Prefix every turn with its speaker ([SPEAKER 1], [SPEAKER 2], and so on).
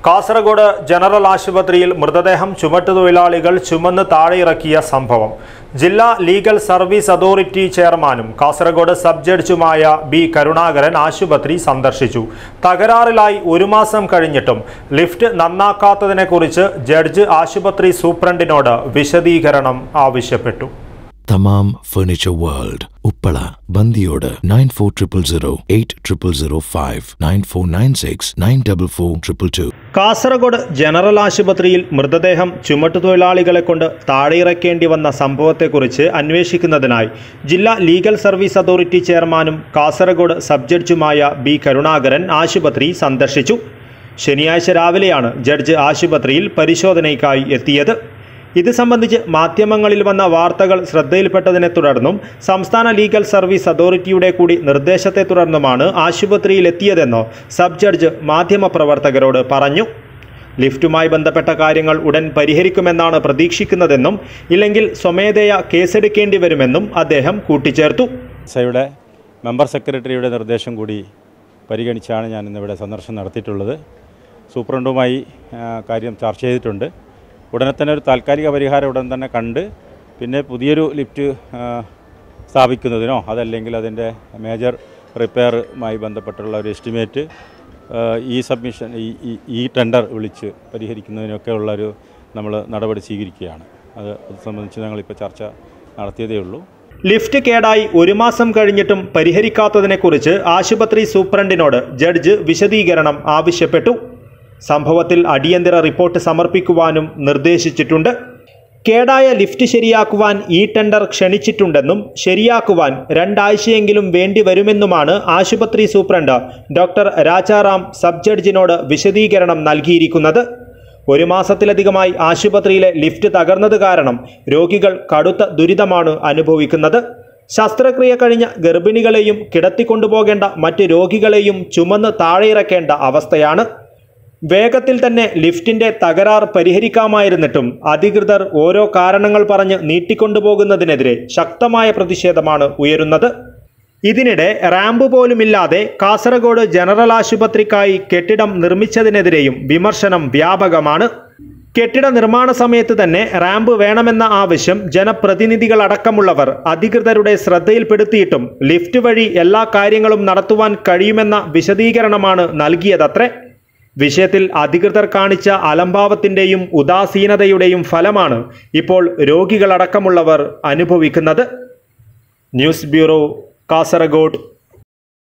[SPEAKER 1] Kasaragod general ആശുപത്രിയിൽ മൃതദേഹം ചുമട്ടുതൊഴിലാളികൾ ചുമന്ന് താഴെയിറക്കിയ സംഭവം ജില്ലാ ലീഗൽ സർവീസ് അതോറിറ്റി ചെയർമാനും കാസർഗോഡ് സബ് ജഡ്ജുമായ ബി കരുണാകരൻ ആശുപത്രി സന്ദർശിച്ചു തകരാറിലായി ഒരു മാസം കഴിഞ്ഞിട്ടും ലിഫ്റ്റ് നന്നാക്കാത്തതിനെക്കുറിച്ച് ജഡ്ജ് ആശുപത്രി സൂപ്രണ്ടിനോട് വിശദീകരണം ആവശ്യപ്പെട്ടു
[SPEAKER 2] Thamam furniture world Uppala Bandiyod nine four triple zero eight triple zero five nine four nine six nine double four triple two
[SPEAKER 1] Kasaragod general ആശുപത്രിയിൽ മൃതദേഹം ചുമട്ടുതൊഴിലാളികളെ കൊണ്ട് താഴെയിറക്കേണ്ടി വന്ന സംഭവത്തെക്കുറിച്ച് അന്വേഷിക്കുന്നതിനായി ജില്ലാ ലീഗൽ സർവീസ് അതോറിറ്റി ചെയർമാനും കാസർഗോഡ് സബ് ജഡ്ജുമായ ബി കരുണാകരൻ ആശുപത്രി സന്ദർശിച്ചു ശനിയാഴ്ച രാവിലെയാണ് ജഡ്ജ് ആശുപത്രിയിൽ പരിശോധനയ്ക്കായി എത്തിയത് ഇത് സംബന്ധിച്ച് മാധ്യമങ്ങളിൽ വന്ന വാർത്തകൾ ശ്രദ്ധയിൽപ്പെട്ടതിനെ തുടർന്നും സംസ്ഥാന ലീഗൽ സർവീസ് അതോറിറ്റിയുടെ കൂടി നിർദ്ദേശത്തെ തുടർന്നുമാണ് ആശുപത്രിയിൽ എത്തിയതെന്ന് സബ് ജഡ്ജ് മാധ്യമപ്രവർത്തകരോട് പറഞ്ഞു ലിഫ്റ്റുമായി ബന്ധപ്പെട്ട കാര്യങ്ങൾ ഉടൻ പരിഹരിക്കുമെന്നാണ് പ്രതീക്ഷിക്കുന്നതെന്നും ഇല്ലെങ്കിൽ സ്വമേധയാ കേസെടുക്കേണ്ടി വരുമെന്നും അദ്ദേഹം കൂട്ടിച്ചേർത്തു
[SPEAKER 3] സയുടെ മെമ്പർ സെക്രട്ടറിയുടെ നിർദ്ദേശം കൂടി പരിഗണിച്ചാണ് ഞാൻ ഇന്നിവിടെ സന്ദർശനം നടത്തിയിട്ടുള്ളത് സൂപ്രണ്ടുമായി ആ, കാര്യം ചർച്ച ചെയ്തിട്ടുണ്ട് ഉടനെ തന്നെ ഒരു താൽക്കാലിക പരിഹാരം ഉടൻ തന്നെ കണ്ട് പിന്നെ പുതിയൊരു ലിഫ്റ്റ് ആ, സ്ഥാപിക്കുന്നതിനോ അതല്ലെങ്കിൽ അതിൻ്റെ മേജർ റിപ്പയറുമായി ബന്ധപ്പെട്ടുള്ള ഒരു എസ്റ്റിമേറ്റ് ആ, ഈ സബ്മിഷൻ ഈ ഈ- ഈ ടെൻഡർ വിളിച്ച് പരിഹരിക്കുന്നതിനൊക്കെ ഉള്ളൊരു നമ്മൾ നടപടി സ്വീകരിക്കുകയാണ് അത് അത് സംബന്ധിച്ച് ഞങ്ങളിപ്പോൾ ചർച്ച നടത്തിയതേ ഉള്ളൂ
[SPEAKER 1] ലിഫ്റ്റ് കേടായി ഒരു മാസം കഴിഞ്ഞിട്ടും പരിഹരിക്കാത്തതിനെക്കുറിച്ച് ആശുപത്രി സൂപ്രണ്ടിനോട് ജഡ്ജ് വിശദീകരണം ആവശ്യപ്പെട്ടു സംഭവത്തിൽ അടിയന്തര റിപ്പോർട്ട് സമർപ്പിക്കുവാനും നിർദ്ദേശിച്ചിട്ടുണ്ട് കേടായ ലിഫ്റ്റ് ശരിയാക്കുവാൻ ഈ ടെൻഡർ ക്ഷണിച്ചിട്ടുണ്ടെന്നും ശരിയാക്കുവാൻ രണ്ടാഴ്ചയെങ്കിലും വേണ്ടി വരുമെന്നുമാണ് ആശുപത്രി സൂപ്രണ്ട് ഡോക്ടർ രാജാറാം സബ് ജഡ്ജിനോട് വിശദീകരണം നൽകിയിരിക്കുന്നത് ഒരു മാസത്തിലധികമായി ആശുപത്രിയിലെ ലിഫ്റ്റ് തകർന്നത് കാരണം രോഗികൾ കടുത്ത ദുരിതമാണ് അനുഭവിക്കുന്നത് ശസ്ത്രക്രിയ കഴിഞ്ഞ ഗർഭിണികളെയും കിടത്തിക്കൊണ്ടുപോകേണ്ട മറ്റ് രോഗികളെയും ചുമന്ന് താഴെയിറക്കേണ്ട അവസ്ഥയാണ് വേഗത്തിൽ തന്നെ ലിഫ്റ്റിന്റെ തകരാർ പരിഹരിക്കാമായിരുന്നിട്ടും അധികൃതർ ഓരോ കാരണങ്ങൾ പറഞ്ഞ് നീട്ടിക്കൊണ്ടുപോകുന്നതിനെതിരെ ശക്തമായ പ്രതിഷേധമാണ് ഉയരുന്നത് ഇതിനിടെ റാമ്പ് പോലുമില്ലാതെ കാസർഗോഡ് ജനറൽ ആശുപത്രിക്കായി കെട്ടിടം നിർമ്മിച്ചതിനെതിരെയും വിമർശനം വ്യാപകമാണ് കെട്ടിട നിർമ്മാണ സമയത്ത് തന്നെ റാമ്പ് വേണമെന്ന ആവശ്യം ജനപ്രതിനിധികളടക്കമുള്ളവർ അധികൃതരുടെ ശ്രദ്ധയിൽപ്പെടുത്തിയിട്ടും ലിഫ്റ്റ് വഴി എല്ലാ കാര്യങ്ങളും നടത്തുവാൻ കഴിയുമെന്ന വിശദീകരണമാണ് നൽകിയതത്രേ വിഷയത്തിൽ അധികൃതർ കാണിച്ച അലംഭാവത്തിൻ്റെയും ഉദാസീനതയുടെയും ഫലമാണ് ഇപ്പോൾ രോഗികളടക്കമുള്ളവർ അനുഭവിക്കുന്നത് ന്യൂസ് ബ്യൂറോ കാസർഗോഡ്